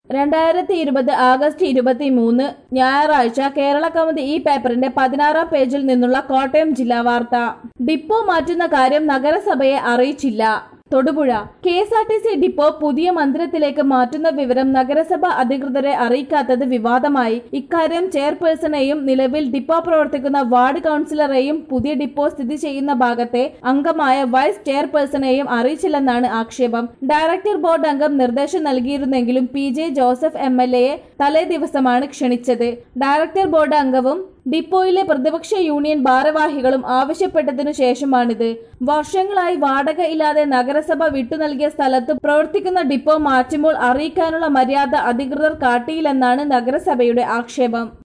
രണ്ടായിരത്തി ഇരുപത് ആഗസ്റ്റ് ഇരുപത്തി മൂന്ന് ഞായറാഴ്ച കേരള കൗമുദി ഈ പേപ്പറിന്റെ പതിനാറാം പേജിൽ നിന്നുള്ള കോട്ടയം ജില്ലാ വാർത്ത ഡിപ്പോ മാറ്റുന്ന കാര്യം നഗരസഭയെ അറിയിച്ചില്ല Thodupuzha K S R T C depot പുതിയ മന്ദിരത്തിലേക്ക് മാറ്റുന്ന വിവരം നഗരസഭ അധികൃതരെ അറിയിക്കാത്തത് വിവാദമായി ഇക്കാര്യം ചെയർപേഴ്സണെയും നിലവിൽ ഡിപ്പോ പ്രവർത്തിക്കുന്ന വാർഡ് കൌൺസിലറെയും പുതിയ ഡിപ്പോ സ്ഥിതി ചെയ്യുന്ന ഭാഗത്തെ അംഗമായ വൈസ് ചെയർപേഴ്സണെയും അറിയിച്ചില്ലെന്നാണ് ആക്ഷേപം ഡയറക്ടർ ബോർഡ് അംഗം നിർദ്ദേശം നൽകിയിരുന്നെങ്കിലും P J Joseph M L എയെ തലേ ദിവസമാണ് ക്ഷണിച്ചത് ഡയറക്ടർ ബോർഡ് അംഗവും ഡിപ്പോയിലെ പ്രതിപക്ഷ യൂണിയൻ ഭാരവാഹികളും ആവശ്യപ്പെട്ടതിനു ശേഷമാണിത് വർഷങ്ങളായി വാടക ഇല്ലാതെ നഗരസഭ വിട്ടു നൽകിയ സ്ഥലത്ത് പ്രവർത്തിക്കുന്ന ഡിപ്പോ മാറ്റുമ്പോൾ അറിയിക്കാനുള്ള മര്യാദ അധികൃതർ കാട്ടിയില്ലെന്നാണ് നഗരസഭയുടെ ആക്ഷേപം